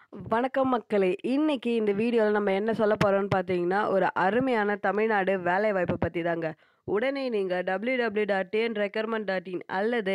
வணக்கம் மக்களே! இன்னைக்கு இந்த வீடியோல நம்ம என்ன சொல்ல போறோம்னு பார்த்தீங்கன்னா, ஒரு அருமையான தமிழ்நாடு வேலைவாய்ப்பு பத்தி தாங்க. உடனே நீங்க www.tnrecruitment.in அல்லது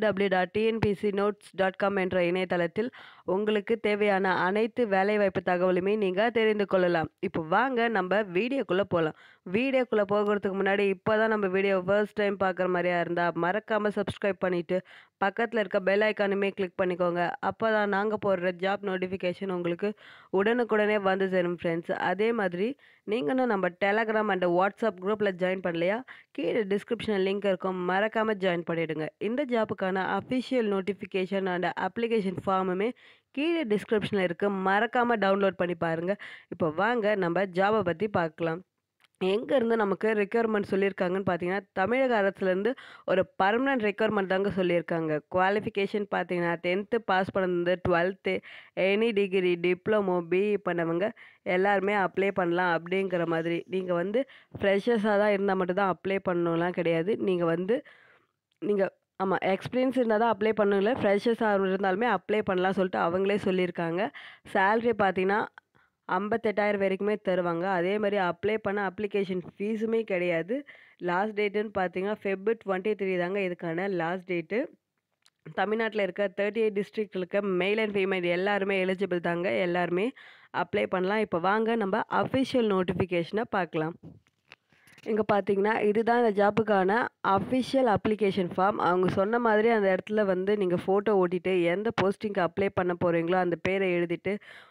www.tnpcnotes.com என்ற இணையதளத்தில் உங்களுக்கு தேவையான அனைத்து வேலைவாய்ப்பு தகவலுமே நீங்க தெரிந்து கொள்ளலாம். இப்போ வாங்க நம்ம வீடியோக்குள்ள போலாம். வீடியோக்குள்ள போகறதுக்கு முன்னாடி இப்பதான் நம்ம வீடியோ ஃபர்ஸ்ட் டைம் பார்க்குற மாரியா இருந்தா, மறக்காம சப்ஸ்கிரைப் பண்ணிட்டு, பக்கத்துல இருக்க பெல் ஐகானுமே கிளிக் பண்ணிக்கோங்க. அப்பதான் நாங்க போடுற ஜாப் நோட்டிஃபிகேஷன் உங்களுக்கு உடனுக்குடனே வந்து சேரும் ஃப்ரெண்ட்ஸ். அதே மாதிரி நீங்களும் நம்ம டெலகிராம் அண்ட் வாட்ஸ்அப் குரூப்ல ஜாயின் பண்ணலையா? கீழ டிஸ்கிரிப்ஷன்ல லிங்க் இருக்கும். மறக்காம ஜாயின் பண்ணிடுங்க. இந்த ஜாப்புக்கான அஃபிஷியல் நோட்டிஃபிகேஷன் அண்ட் அப்ளிகேஷன் ஃபார்முமே கீழ டிஸ்கிரிப்ஷன்ல இருக்கு. மறக்காம டவுன்லோட் பண்ணி பாருங்க. இப்போ வாங்க நம்ம ஜாப பத்தி பார்க்கலாம். எங்க இருந்து நமக்கு ரெக்யர்மென்ட் சொல்லியிருக்காங்கன்னு பார்த்தீங்கன்னா, தமிழக அரசுலேருந்து ஒரு பெர்மனன்ட் ரெக்யர்மென்ட் தாங்க சொல்லியிருக்காங்க. குவாலிஃபிகேஷன் பார்த்தீங்கன்னா, 10த் பாஸ் பண்ணது, 12த் எனி டிகிரி, டிப்ளமோ, பிஇ பண்ணவங்க எல்லாருமே அப்ளை பண்ணலாம் அப்படிங்கிற மாதிரி. நீங்க வந்து ஃப்ரெஷர்ஸா தான் இருந்தா மட்டும் தான் அப்ளை பண்ணணும்லாம் கிடையாது. நீங்க வந்து நீங்க ஆமா எக்ஸ்பீரியன்ஸ் இருந்தா தான் அப்ளை பண்ணணும் இல்ல. ஃப்ரெஷர்ஸா இருந்தாலுமே அப்ளை பண்ணலாம்னு சொல்லிட்டு அவங்களே சொல்லியிருக்காங்க. சேலரி பார்த்தீங்கன்னா, 58,000 வரைக்குமே தருவாங்க. அதே மாரி அப்ளை பண்ண அப்ளிகேஷன் ஃபீஸுமே கிடையாது. லாஸ்ட் டேட்டுன்னு பார்த்தீங்கன்னா, ஃபெப் 23 தாங்க இதுக்கான லாஸ்ட் டேட்டு. தமிழ்நாட்டுல இருக்க 38 டிஸ்ட்ரிக்ட்ல இருக்க மெயில் அண்ட் ஃபீமேல் எல்லாருமே எலிஜிபிள் தாங்க. எல்லாருமே அப்ளை பண்ணலாம். இப்போ வாங்க நம்ம அஃபிஷியல் நோட்டிஃபிகேஷன பார்க்கலாம். இங்க பார்த்தீங்கன்னா, இதுதான் இந்த ஜாப்புக்கான அஃபிஷியல் அப்ளிகேஷன் ஃபார்ம். அவங்க சொன்ன மாதிரி அந்த இடத்துல வந்து நீங்க ஃபோட்டோ ஓட்டிட்டு, எந்த போஸ்டிங்க்கு அப்ளை பண்ண போறீங்களோ அந்த பேர எழுதிட்டு,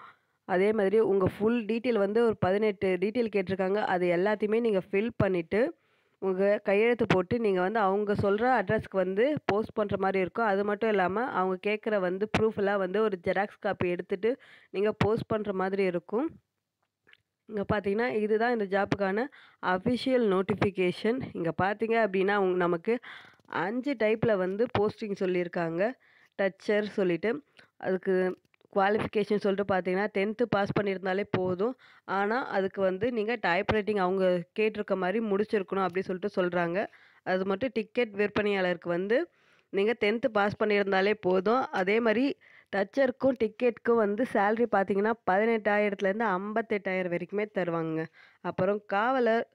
அதே மாதிரி உங்க ஃபுல் டீட்டெயில் வந்து ஒரு 18 டீட்டெயில் கேட்டிருக்காங்க. அது எல்லாத்தையுமே நீங்க ஃபில் பண்ணிட்டு, உங்க கையெழுத்து போட்டு நீங்க வந்து அவங்க சொல்ற அட்ரஸ்க்கு வந்து போஸ்ட் பண்ற மாரி இருக்கும். அது மட்டும் இல்லாம அவங்க கேட்குற வந்து ப்ரூஃப் எல்லாம் வந்து ஒரு ஜெராக்ஸ் காப்பி எடுத்துட்டு நீங்க போஸ்ட் பண்ற மாதிரி இருக்கும். இங்க பார்த்தீங்கன்னா, இதுதான் இந்த ஜாப்புக்கான அஃபிஷியல் நோட்டிஃபிகேஷன். இங்க பார்த்தீங்க அப்படின்னா, உங் நமக்கு 5 டைப்ல வந்து போஸ்டிங் சொல்லியிருக்காங்க. டச்சர் சொல்லிட்டு. அதுக்கு குவாலிஃபிகேஷன் சொல்லிட்டு பார்த்தீங்கன்னா, 10த் பாஸ் பண்ணியிருந்தாலே போதும். ஆனா, அதுக்கு வந்து நீங்க டைப் ரைட்டிங் அவங்க கேட்டிருக்க மாரி முடிச்சிருக்கணும் அப்படி சொல்லிட்டு சொல்றாங்க. அது மட்டும் டிக்கெட் விற்பனையாளருக்கு வந்து நீங்க 10த் பாஸ் பண்ணியிருந்தாலே போதும். அதே மாரி டச்சருக்கும், டிக்கெட்க்கும் வந்து சேலரி பார்த்தீங்கன்னா, 18,000லேருந்து 58,000 வரைக்குமே தருவாங்கங்க. அப்புறம் காவலர்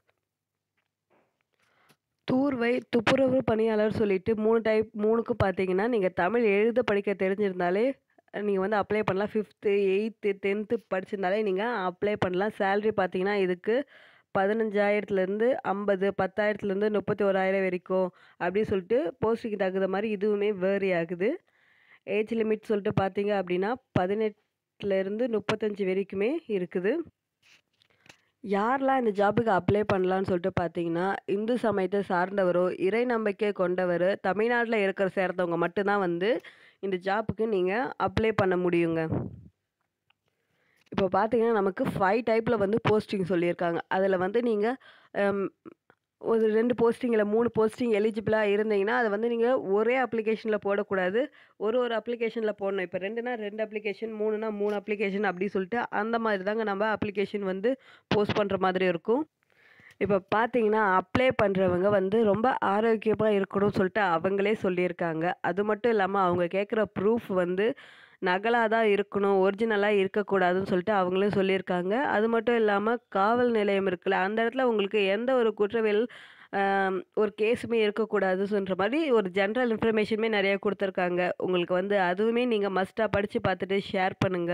தூர்வை, துப்புரவு பணியாளர் சொல்லிட்டு 3 டைப் 3க்கும் பார்த்தீங்கன்னா, நீங்க தமிழ் எழுத படிக்க தெரிஞ்சிருந்தாலே நீங்க வந்து அப்ளை பண்ணலாம். 5த், 8த், 10த் படிச்சிருந்தாலே நீங்க அப்ளை பண்ணலாம். சேலரி பார்த்தீங்கன்னா, இதுக்கு 15,000லேருந்து 50, 10,000லேருந்து 31,000 வரைக்கும் அப்படி சொல்லிட்டு போஸ்டிங்க்கு தகுந்த மாரி இதுவுமே வேரி ஆகுது. ஏஜ் லிமிட் சொல்லிட்டு பார்த்தீங்க அப்படின்னா, 18லேருந்து 35 வரைக்குமே இருக்குது. யாரெல்லாம் இந்த ஜாப்புக்கு அப்ளை பண்ணலான்னு சொல்லிட்டு பார்த்தீங்கன்னா, இந்து சமயத்த சார்ந்தவரோ, இறை நம்பிக்கை கொண்டவரு, தமிழ்நாட்டுல இருக்கிற சேர்ந்தவங்க மட்டும் தான் வந்து இந்த ஜாப்புக்கு நீங்க அப்ளை பண்ண முடியுங்க. இப்போ பார்த்தீங்கன்னா, நமக்கு 5 டைப்ல வந்து போஸ்டிங் சொல்லியிருக்காங்க. அதுல வந்து நீங்க அம் ஒரு 2 போஸ்டிங் இல்ல 3 போஸ்டிங் எலிஜிபிளா இருந்தீங்கன்னா, அத வந்து நீங்க ஒரே அப்ளிகேஷன்ல போடக்கூடாது. ஒரு ஒரு அப்ளிகேஷன்ல போடணும். இப்ப 2னா 2 அப்ளிகேஷன், 3னா 3 அப்ளிகேஷன் அப்படி சொல்லிட்டு அந்த மாதிரி தாங்க நம்ம அப்ளிகேஷன் வந்து போஸ்ட் பண்ற மாதிரி இருக்கும். இப்ப பார்த்தீங்கன்னா, அப்ளை பண்றவங்க வந்து ரொம்ப ஆரோக்கியமா இருக்கணும்னு சொல்லிட்டு அவங்களே சொல்லியிருக்காங்க. அது மட்டும் இல்லாம அவங்க கேட்குற ப்ரூஃப் வந்து நகலா தான் இருக்கணும். ஒரிஜினலா இருக்கக்கூடாதுன்னு சொல்லிட்டு அவங்களும் சொல்லியிருக்காங்க. அது மட்டும் இல்லாம காவல் நிலையம் இருக்குல்ல, அந்த இடத்துல உங்களுக்கு எந்த ஒரு குற்றவியல் அ ஒரு கேஸுமே இருக்கக்கூடாதுன்ற மாரி ஒரு ஜெனரல் இன்ஃபர்மேஷனுமே நெறைய குடுத்துருக்காங்க. உங்களுக்கு வந்து அதுவுமே நீங்க மஸ்ட்டா படிச்சு பார்த்துட்டு ஷேர் பண்ணுங்க.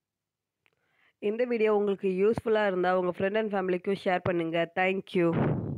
இந்த வீடியோ உங்களுக்கு யூஸ்ஃபுல்லா இருந்தா உங்க ஃப்ரெண்ட் அண்ட் ஃபேமிலிக்கும் ஷேர் பண்ணுங்க. Thank you.